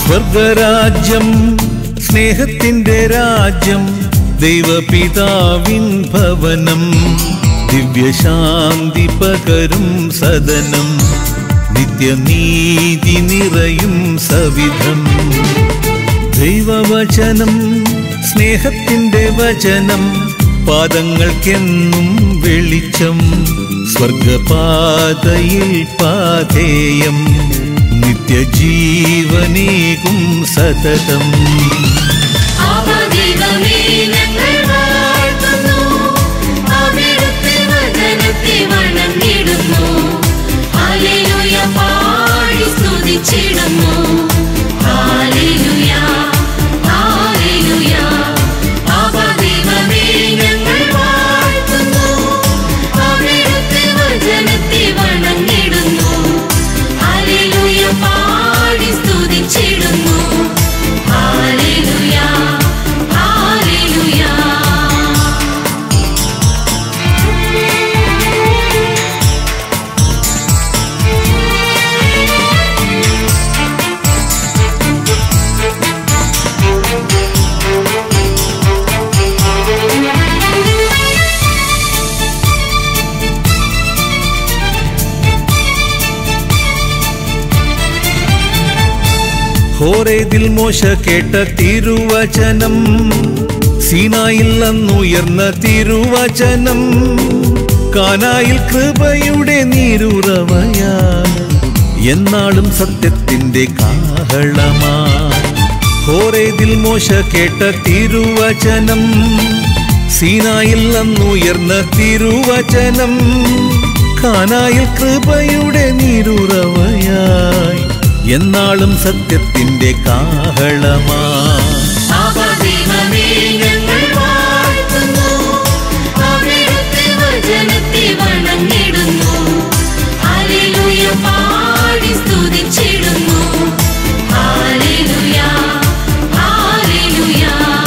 സ്വർഗരാജ്യം സ്നേഹത്തിന്റെ രാജ്യം ദൈവപിതാവിൻ ഭവനം ദിവ്യശാന്തി പകരും സദനം നിത്യനീതി നിറയും സവിധം ദൈവവചനം സ്നേഹത്തിന്റെ വചനം പാദങ്ങൾക്കെന്നും വെളിച്ചം സ്വർഗപാതയിൽ പാതേയം നിത്യജീവനേകും സതതം ആവാദൈവമേ ഞങ്ങൾ വാഴ്ത്തുന്നു അവിടുത്തെ വചനത്തെ വണങ്ങിടുന്നു ഹല്ലേലൂയ പാടി സ്തുതിച്ചിടുന്നു ഹല്ലേലൂയ ഹല്ലേലൂയ ആവാദൈവമേ ഞങ്ങൾ വാഴ്ത്തുന്നു അവിടുത്തെ വചനത്തെ വണങ്ങിടുന്നു ഹല്ലേലൂയ പാടി സ്തുതിച്ചിടുന്നു ഹല്ലേലൂയ ഹല്ലേലൂയ ഹോറേതിൽ മോശ കേട്ട തിരുവചനം സീനായിൽ അന്നുയർന്ന തിരുവചനം കാനായിൽ കൃപയുടെ നീരുറവയാ എന്നാളും സത്യത്തിന്റെ കാഹളമാ ഹോറേതിൽ മോശ കേട്ട തിരുവചനം സീനായിൽ അന്നുയർന്ന തിരുവചനം കാനായിൽ കൃപയുടെ നീരുറവയായി എന്നാളും സത്യത്തിന്റെ കാഹളമാ ആവാദൈവമേ ഞങ്ങൾ വാഴ്ത്തുന്നു അവിടുത്തെ വചനത്തെ വണങ്ങിടുന്നു ഹല്ലേലൂയ പാടി സ്തുതിച്ചിടുന്നു ഹല്ലേലൂയ ഹല്ലേലൂയ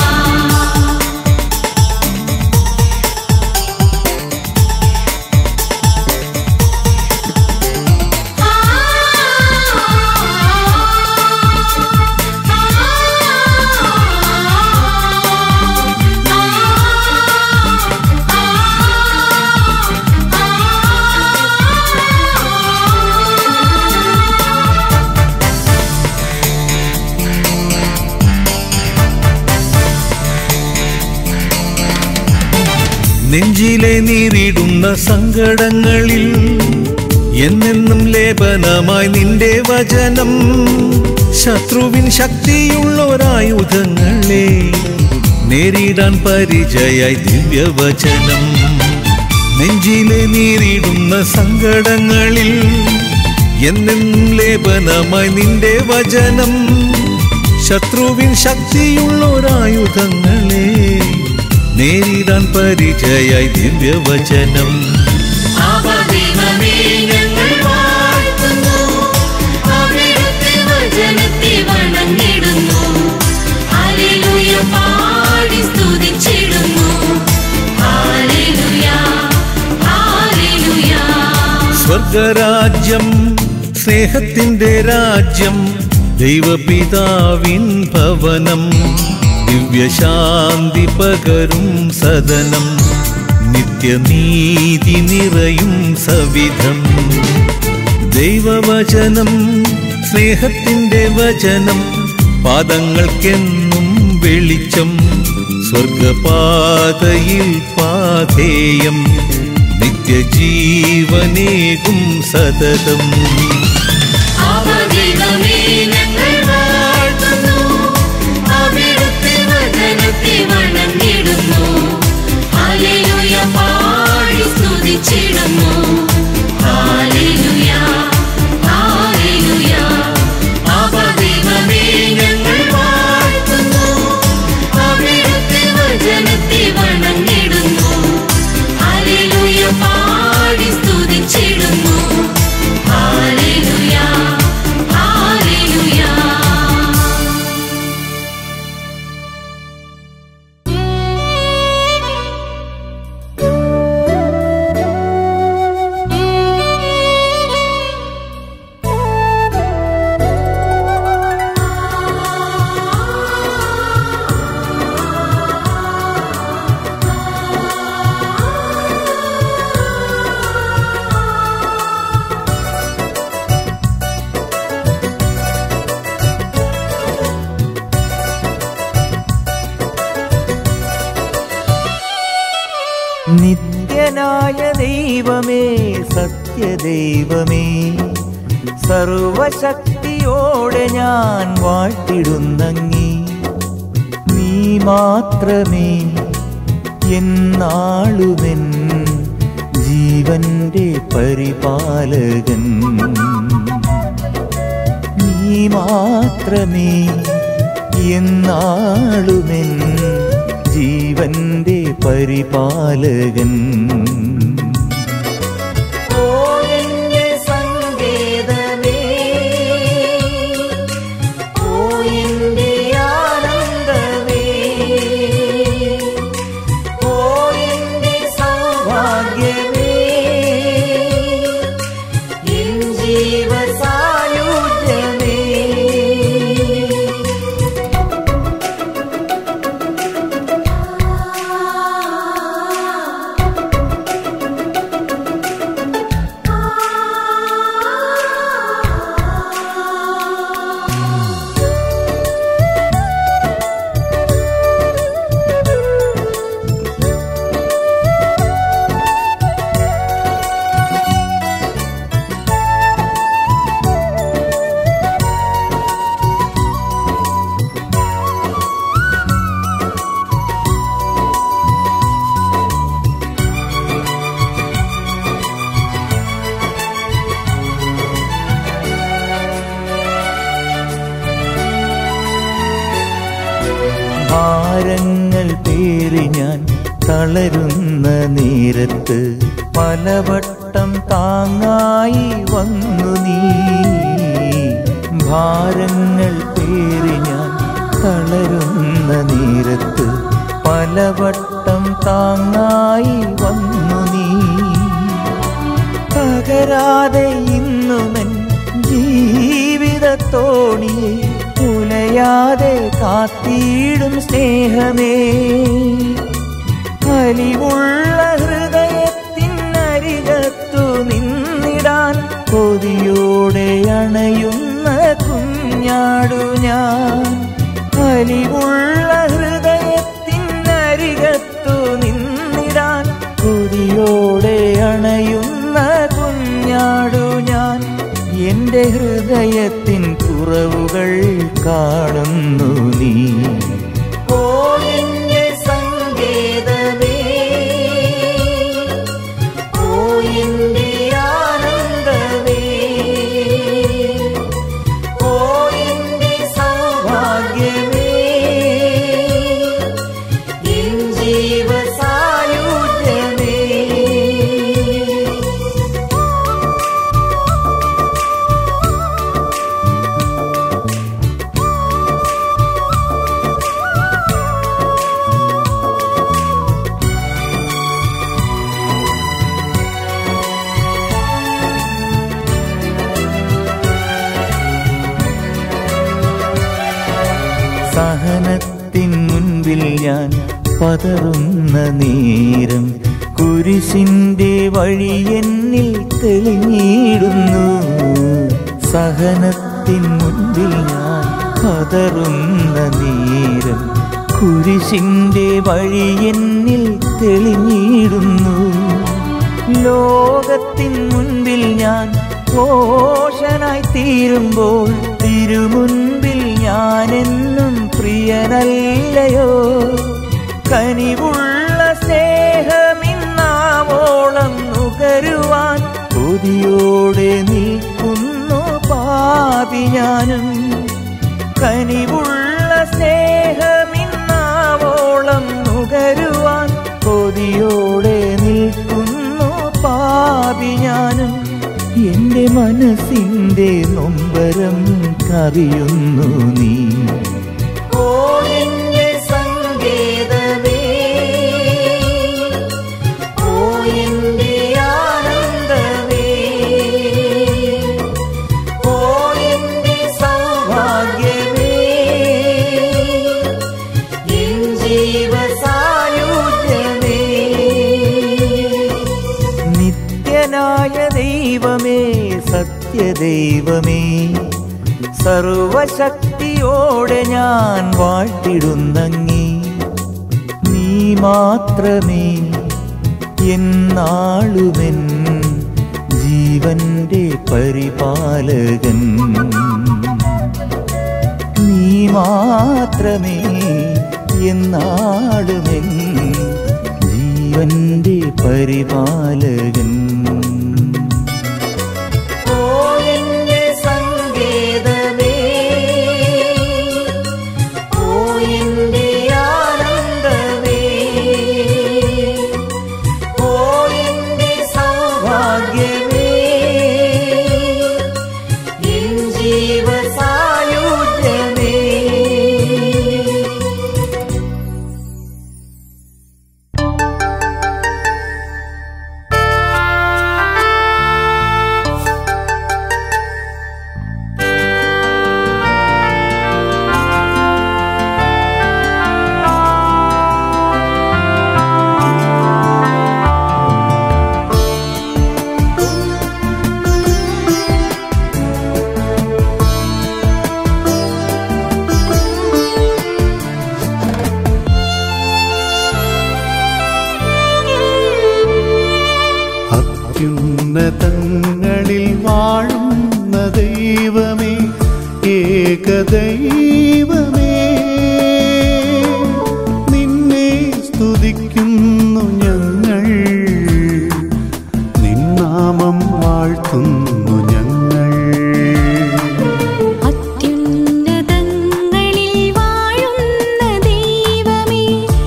നെഞ്ചിലെ നീറിടുന്ന സങ്കടങ്ങളിൽ എന്നെന്നും ലേപനമായി നിന്റെ വചനം ശത്രുവിൻ ശക്തിയുള്ളൊരായുധങ്ങളെ നേരിടാൻ പരിചയായി ദിവ്യവചനം നെഞ്ചിലെ നീറിടുന്ന സങ്കടങ്ങളിൽ എന്നെന്നും ലേപനമായി നിന്റെ വചനം ശത്രുവിൻ ശക്തിയുള്ളൊരായുധങ്ങളെ നേരിടാൻ പരിചയായി ദിവ്യവചനം ആവാദൈവമേ ഞങ്ങൾ വാഴ്ത്തുന്നു അവിടുത്തെ വചനത്തെ വണങ്ങിടുന്നു ഹല്ലേലൂയ പാടി സ്തുതിച്ചിടുന്നു ഹല്ലേലൂയ ഹല്ലേലൂയ സ്വർഗരാജ്യം സ്നേഹത്തിന്റെ രാജ്യം ദൈവപിതാവിൻ ഭവനം ദിവ്യശാന്തി പകരും സദനം നിത്യനീതി നിറയും സവിധം ദൈവവചനം സ്നേഹത്തിന്റെ വചനം പാദങ്ങൾക്കെന്നും വെളിച്ചം സ്വർഗപാതയിൽ പാതേയം നിത്യജീവനേകും സതതം ആവാദൈവമേ ഞങ്ങൾ വാഴ്ത്തുന്നു അവിടുത്തെ വചനത്തെ വണങ്ങിടുന്നു ഹല്ലേലൂയ പാടി സ്തുതിച്ചിടുന്നു ഹല്ലേലൂയ ഹല്ലേലൂയ ആവാദൈവമേ ഞങ്ങൾ വാഴ്ത്തുന്നു അവിടുത്തെ വചനത്തെ വണങ്ങിടുന്നു ഹല്ലേലൂയ പാടി സ്തുതിച്ചിടുന്നു ഹല്ലേലൂയ നിത്യനായ ദൈവമേ സത്യദൈവമേ സർവശക്തിയോടെ ഞാൻ വാഴ്ത്തിടുന്നങ്ങി നീ മാത്രമേ എന്നാളുമെൻ ജീവന്റെ പരിപാലകൻ നീ മാത്രമേ എന്നാളുമെൻ ജീവന്റെ പരിപാലകൻ ഓ എന്റെ സങ്കേതമേ ഓ എന്റെ ആനന്ദമേ ഓ എന്റെ സൗഭാഗ്യമേ എൻ ജീവസായുജ്യമേ ഭാരങ്ങൾ പേറി ഞാൻ തളരുന്ന നേരത്ത് പലവട്ടം താങ്ങായി വന്നു നീ ഭാരങ്ങൾ പേറി ഞാൻ തളരുന്ന നേരത്ത് പലവട്ടം താങ്ങായി വന്നു നീ തകരാതെ ഇന്നുമൻ ജീവിതത്തോണിയെ ഉലയാതെ കാത്തിടും സ്നേഹമേ അലിവുള്ള ഹൃദയത്തിനരികത്തു നിന്നിടാൻ കൊതിയോടെ അണയുന്ന കുഞ്ഞാടു ഞാൻ അലിവുള്ള ഹൃദയത്തിനരികത്തു നിന്നിടാൻ കൊതിയോടെ അണയുന്ന കുഞ്ഞാടു ഞാൻ എന്റെ ഹൃദയത്തിൻ കുറവുകൾ കാണുന്നു നീ ഓ എന്റെ സങ്കേതമേ ഓ എന്റെ ആനന്ദമേ ഓ എന്റെ സൗഭാഗ്യമേ എൻ ജീവസായുജ്യമേ സഹനത്തിൻ മുൻപിൽ ഞാൻ പതറുന്ന നേരം കുരിശിന്റെ വഴി എന്നിൽ തെളിഞ്ഞിടുന്നു സഹനത്തിൻ മുൻപിൽ ഞാൻ പതറുന്ന നേരം കുരിശിന്റെ വഴി എന്നിൽ തെളിഞ്ഞിടുന്നു ലോകത്തിൻ മുൻപിൽ ഞാൻ ഘോഷനായി തീരുമ്പോൾ തിരുമുൻപിൽ ഞാനെന്നും പ്രിയനല്ലയോ കനിവുള്ള സ്നേഹമിന്നാവോളം നുകരുവാൻ കൊതിയോടെ നിൽക്കുന്നു പാപി ഞാനും കനിവുള്ള സ്നേഹമിന്നാവോളം നുകരുവാൻ കൊതിയോടെ നിൽക്കുന്നു പാപി ഞാനും എന്റെ മനസ്സിന്റെ നൊമ്പരം കറിയുന്നു നീ ഓ എന്റെ സങ്കേതമേ ഓ എന്റെ ആനന്ദമേ ഓ എന്റെ സൗഭാഗ്യമേ എൻ ജീവസായുജ്യമേ നിത്യനായ ദൈവമേ സത്യദൈവമേ സർവശക്തിയോടെ ഞാൻ വാഴ്ത്തിടുന്നങ്ങി നീ മാത്രമേ എന്നാളുമെൻ ജീവന്റെ പരിപാലകൻ നീ മാത്രമേ എന്നാളുമെൻ ജീവന്റെ പരിപാലകൻ ഓ എന്റെ സങ്കേതമേ ഓ എന്റെ ആനന്ദമേ ഓ എന്റെ സൗഭാഗ്യമേ എൻ ജീവസായുജ്യമേ അത്യുന്നതങ്ങളിൽ വാഴുന്ന ദൈവമേ ഏകദൈവമേ നിന്നെ സ്തുതിക്കുന്നു ഞങ്ങൾ നിന്നാമം വാഴ്ത്തുന്നു ഞങ്ങൾ അത്യുന്നതങ്ങളിൽ വാഴുന്ന ദൈവമേ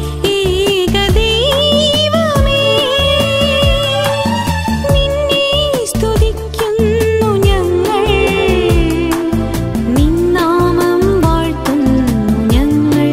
ഏകദൈവമേ നിന്നെ സ്തുതിക്കുന്നു ഞങ്ങൾ നിന്നാമം വാഴ്ത്തുന്നു ഞങ്ങൾ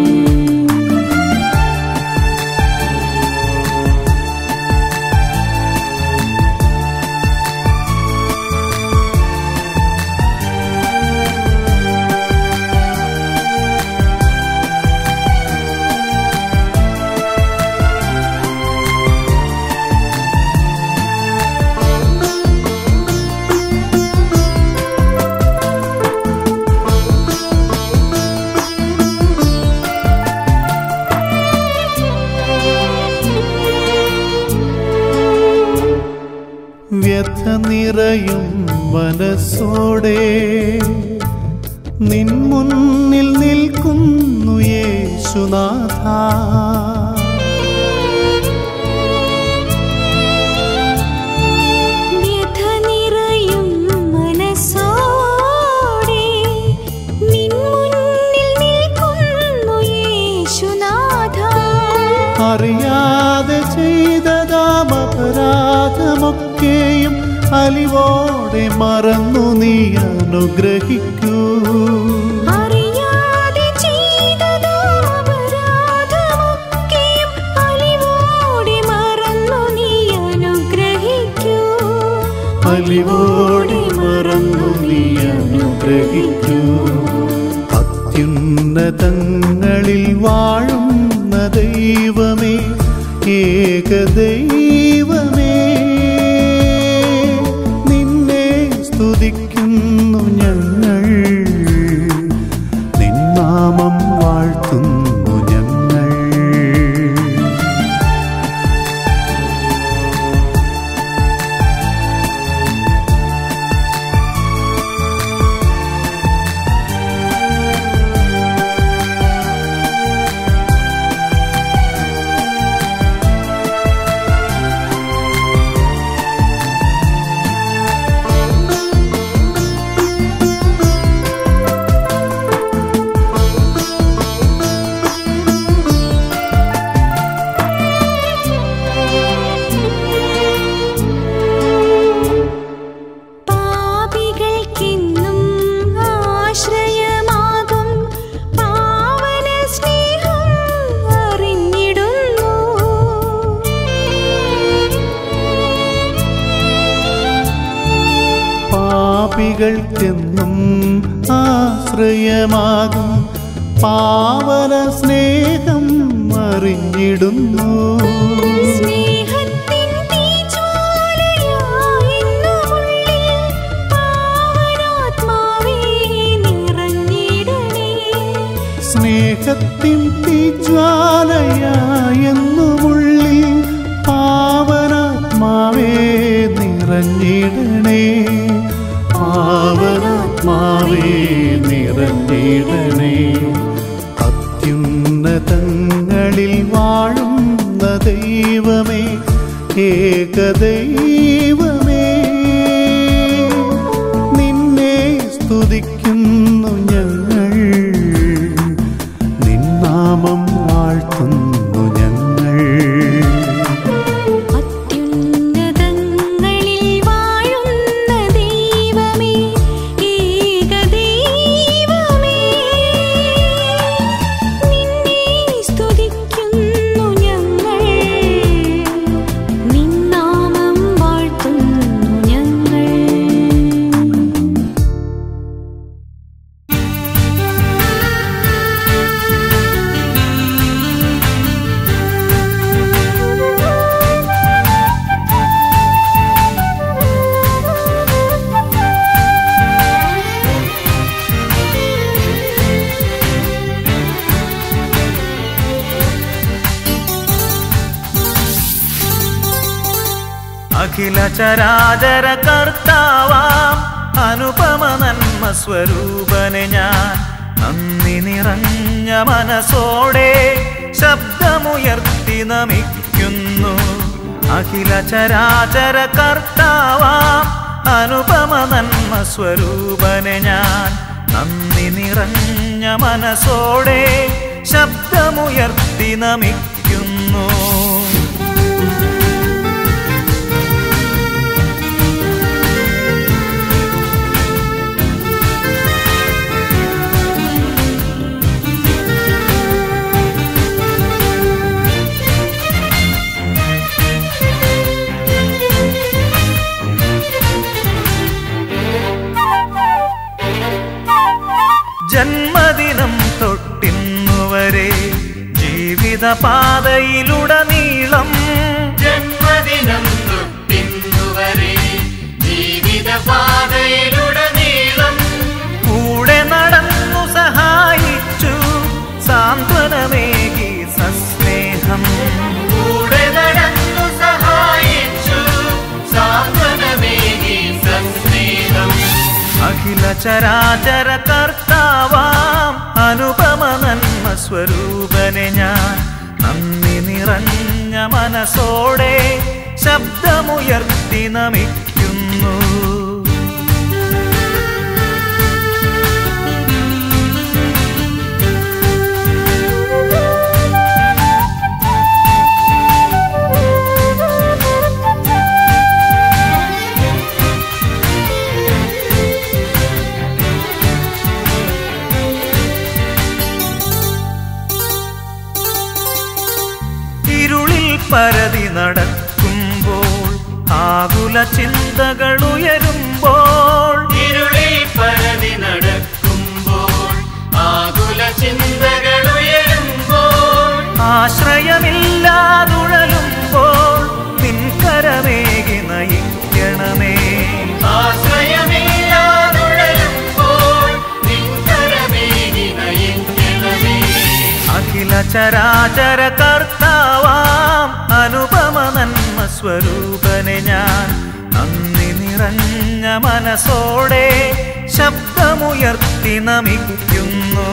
വ്യഥ നിറയും മനസ്സോടെ നിൻ മുന്നിൽ നിൽക്കുന്നു യേശുനാഥ വ്യഥ നിറയും മനസ്സോടെ നിൻ മുന്നിൽ നിൽക്കുന്നു യേശുനാഥ അറിയാതെ ചെയ്തതാം അപരാധമൊക്കെയും അലിവോടെ മറന്നു നീ അനുഗ്രഹിക്കൂ അറിയാതെ ചെയ്തതാപരാധമൊക്കെയും അലിവോടെ മറന്നു നീ അനുഗ്രഹിക്കൂ അലിവോടെ മറന്നു നീ അനുഗ്രഹിക്കൂ അത്യുന്നതങ്ങളിൽ വാഴുന്ന ദൈവമേ ഏകദൈവമേ നിന്നെ സ്തുതിക്കുന്നു ഞങ്ങൾ നിന്നാമം വാഴ്ത്തുന്നു ഞങ്ങൾ പാപികൾക്കെന്നും ആശ്രയമാകും പാവന സ്നേഹം അറിഞ്ഞിടുന്നു പാപികൾക്കെന്നും ആശ്രയമാകും പാവന സ്നേഹം അറിഞ്ഞിടുന്നു സ്നേഹത്തിൻ തീജ്വാലയായെന്നുമുള്ളിൽ പാവനാത്മാവേ നിറഞ്ഞിടണേ സ്നേഹത്തിൻ തീജ്വാലയായെന്നുമുള്ളിൽ പാവനാത്മാവേ നിറഞ്ഞിടണേ പാവനാത്മാവേ നിറഞ്ഞിടണേ അത്യുന്നതങ്ങളിൽ വാഴുന്ന ദൈവമേ ഏകദൈവമേ നിന്നെ സ്തുതിക്കുന്നു ഞങ്ങൾ നിന്നാമം വാഴ്ത്തുന്നു ഞങ്ങൾ അത്യുന്നതങ്ങളിൽ വാഴുന്ന ദൈവമേ ഏകദൈവമേ നിന്നെ സ്തുതിക്കുന്നു ഞങ്ങൾ നിന്നാമം വാഴ്ത്തുന്നു ഞങ്ങൾ അഖില ചരാചര കർത്താവാം അനുപമ നന്മ സ്വരൂപനെ ഞാൻ നന്ദി നിറഞ്ഞ മനസ്സോടെ ശബ്ദമുയർത്തി നമിക്കുന്നു അഖില ചരാചര കർത്താവാം അനുപമ നന്മ സ്വരൂപനെ ഞാൻ നന്ദി നിറഞ്ഞ മനസ്സോടെ ശബ്ദമുയർത്തി നമിക്കുന്നു ജന്മദിനം തൊട്ടിന്നുവരെ ജീവിത പാതയിലുടനീളം ജന്മദിനം തൊട്ടിന്നുവരെ ജീവിതപാതയിലുടനീളം കൂടെ നടന്നു സഹായിച്ചു സാന്ത്വനമേകി സസ്നേഹം കൂടെ നടന്നു സഹായിച്ചു സാന്ത്വനമേകി സസ്നേഹം അഖില ചരാചര കർത്താവാം അനുപമ നന്മ സ്വരൂപനെ ഞാൻ നന്ദി നിറഞ്ഞ മനസ്സോടെ ശബ്ദമുയർത്തി നമിക്കുന്നു ഇരുളിൽ പരതി നടക്കുമ്പോൾ ആകുല ചിന്തകൾ ഉയരുമ്പോൾ ഇരുളിൽ പരതി നടക്കുമ്പോൾ ആകുല ചിന്തകൾ ഉയരുമ്പോൾ ആശ്രയമില്ലാതുഴലുമ്പോൾ നിൻകരമേകി നയിക്കണമേ ആശ്രയമില്ലാതുഴലുമ്പോൾ നിൻകരമേകി നയിക്കണമേ അഖില ചരാചര കർത്താവാം അനുപമ നന്മ സ്വരൂപനെ ഞാൻ നന്ദി നിറഞ്ഞ മനസ്സോടെ ശബ്ദമുയർത്തി നമിക്കുന്നു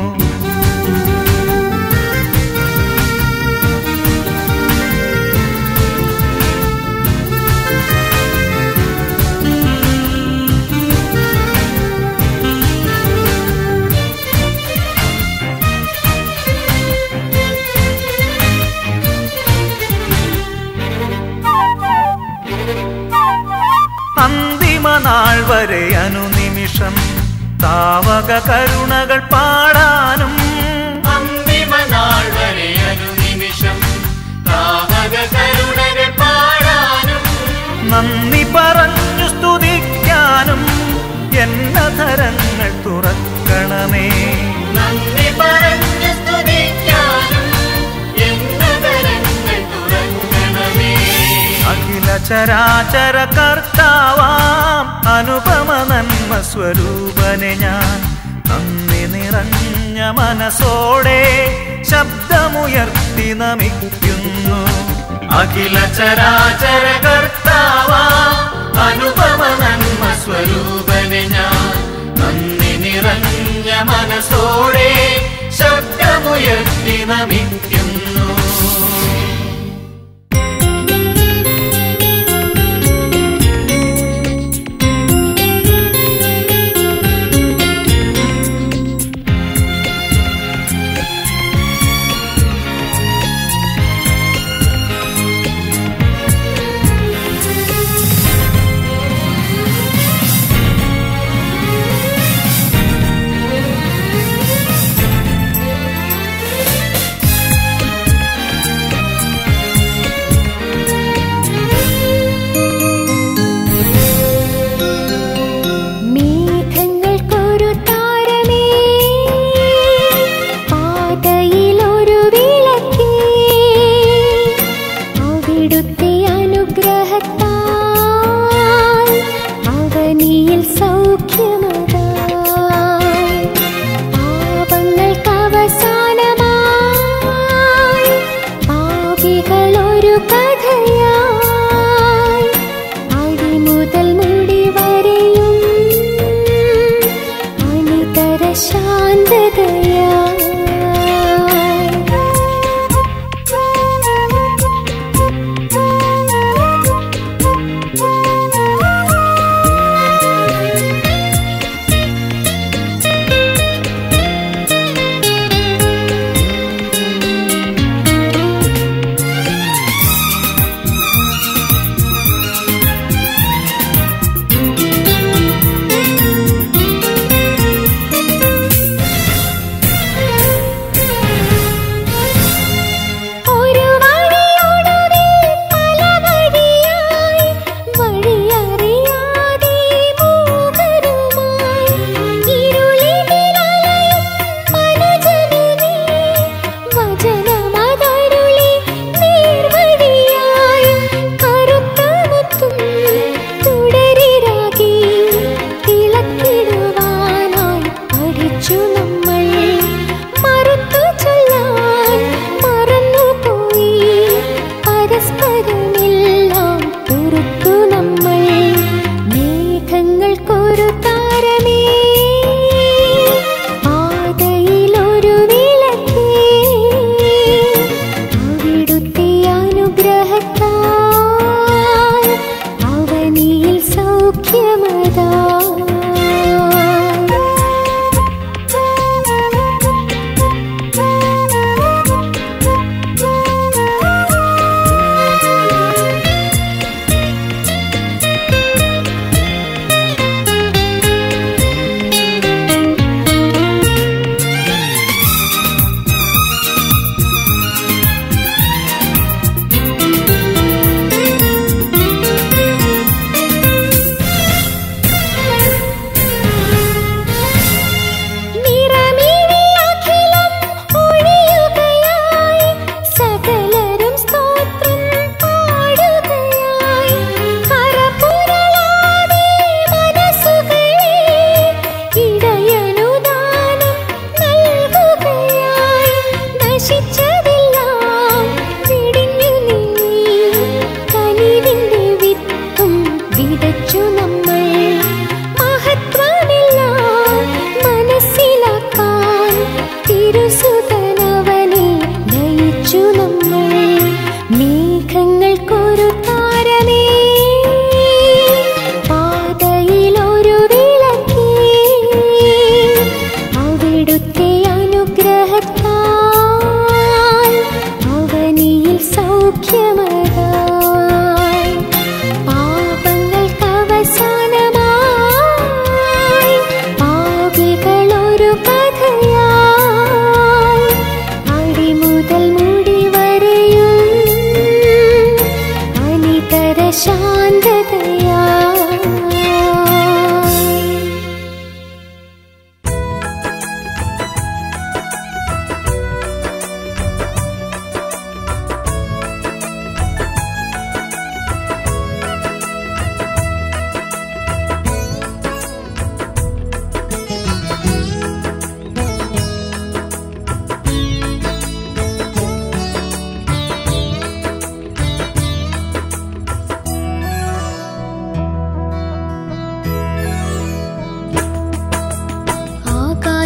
അന്തിമ നാൾ വരെ അനുനിമിഷം താവക കരുണകൾ പാടാനും അന്തിമ നാൾ വരെ അനുനിമിഷം താവക കരുണകൾ പാടാനും നന്ദി പറഞ്ഞു സ്തുതിക്കാനും എന്നധരങ്ങൾ തുറക്കണമേ നന്ദി പറഞ്ഞു സ്തുതിക്കാനും എന്നതരങ്ങൾ തുറക്കണമേ അഖില ചരാചര കർത്താവാം അനുപമ നന്മ സ്വരൂപനെ ഞാൻ നന്ദി നിറഞ്ഞ മനസ്സോടെ ശബ്ദമുയർത്തി നമിക്കുന്നു അഖില ചരാചര കർത്താവാം അനുപമ നന്മ സ്വരൂപനെ ഞാൻ നന്ദി നിറഞ്ഞ മനസ്സോടെ ശബ്ദമുയർത്തി നമിക്കുന്നു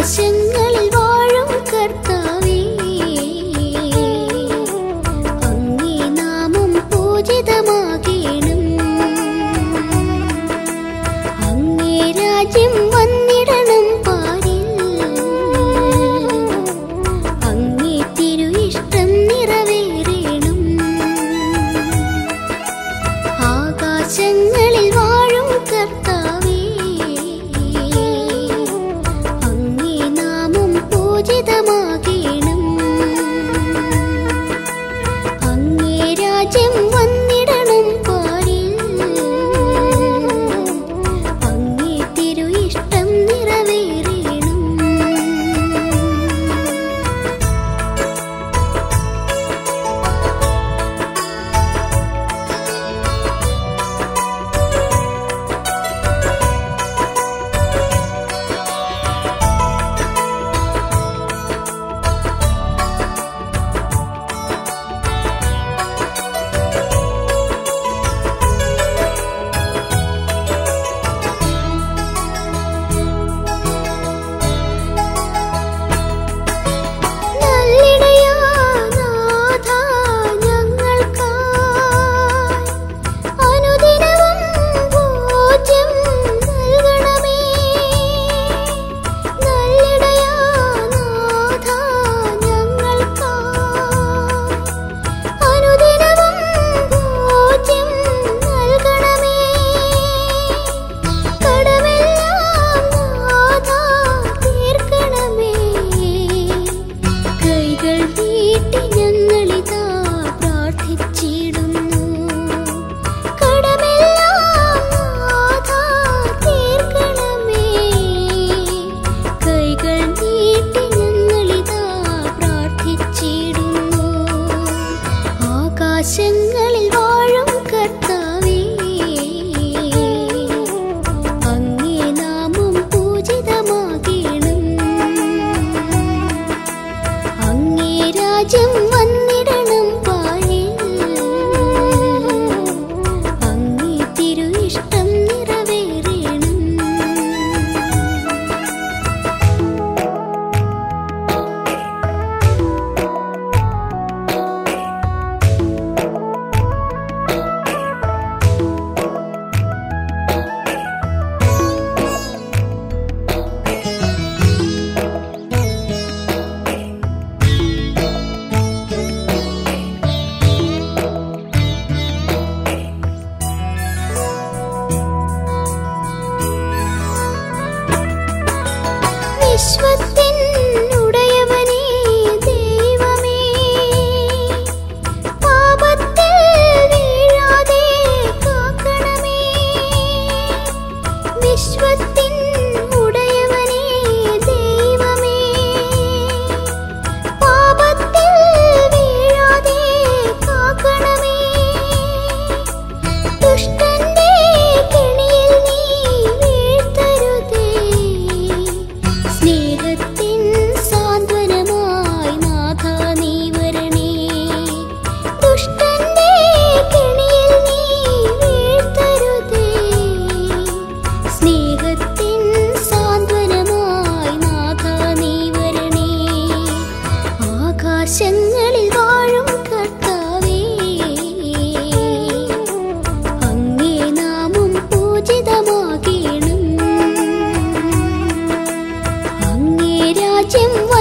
ആകാശങ്ങളിൽ വാഴും കർത്താവേ അങ്ങേ നാമം പൂജിതമാകേണം അങ്ങേ രാജ്യം വന്നിടണം പാരിൽ അങ്ങേ തിരു ഇഷ്ടം നിറവേറേണം ആകാശങ്ങളിൽ വാഴും കർത്താവേ അങ്ങേ നാമം പൂജിതമാകേണം അങ്ങേ രാജ്യം വന്നിടണം പാരിൽ അങ്ങേ തിരു ഇഷ്ടം നിറവേറേണം നല്ലിടയാ നാഥ ഞങ്ങൾക്കായി അനുദിനവും പൂജ്യം നൽകണമേ നല്ലിടയാ നാഥ ഞങ്ങൾക്കായി അനുദിനവും പൂജ്യം നൽകണമേ കടമെല്ലാം നാഥ തീർക്കണമേ കൈകൾ നീട്ടി ഞങ്ങളിതാ പ്രാർത്ഥിച്ചിടുന്നു കടമെല്ലാം നാഥ തീർക്കണമേ കൈകൾ നീട്ടി ഞങ്ങളിതാ പ്രാർത്ഥിച്ചിടുന്നു ആകാശങ്ങളിൽ വാഴും കർത്താവേ അങ്ങേ നാമം പൂജിതമാകേണം അങ്ങേ രാജ്യം വന്നിടണം പാരിൽ അങ്ങേ തിരു ഇഷ്ടം നിറവേറേണം വിശ്വത്തിൻ ഉടയവനേ ദൈവമേ പാപത്തിൽ വീഴാതെ കാക്കണമേ വിശ്വത്തിൻ ഉടയവനേ ദൈവമേ പാപത്തിൽ വീഴാതെ കാക്കണമേ ദുഷ്ടന്റെ കെണിയിൽ നീ വീഴ്ത്തരുതേ സ്നേഹത്തിൻ സാന്ത്വനമായി നാഥ നീ വരണേ ദുഷ്ടന്റെ കെണിയിൽ നീ വീഴ്ത്തരുതേ സ്നേഹത്തിൻ സാന്ത്വനമായി നാഥ നീ വരണേ ആകാശങ്ങളിൽ വാഴും കർത്താവേ അങ്ങേ നാമം പൂജിതമാകേണം അങ്ങേ രാജ്യം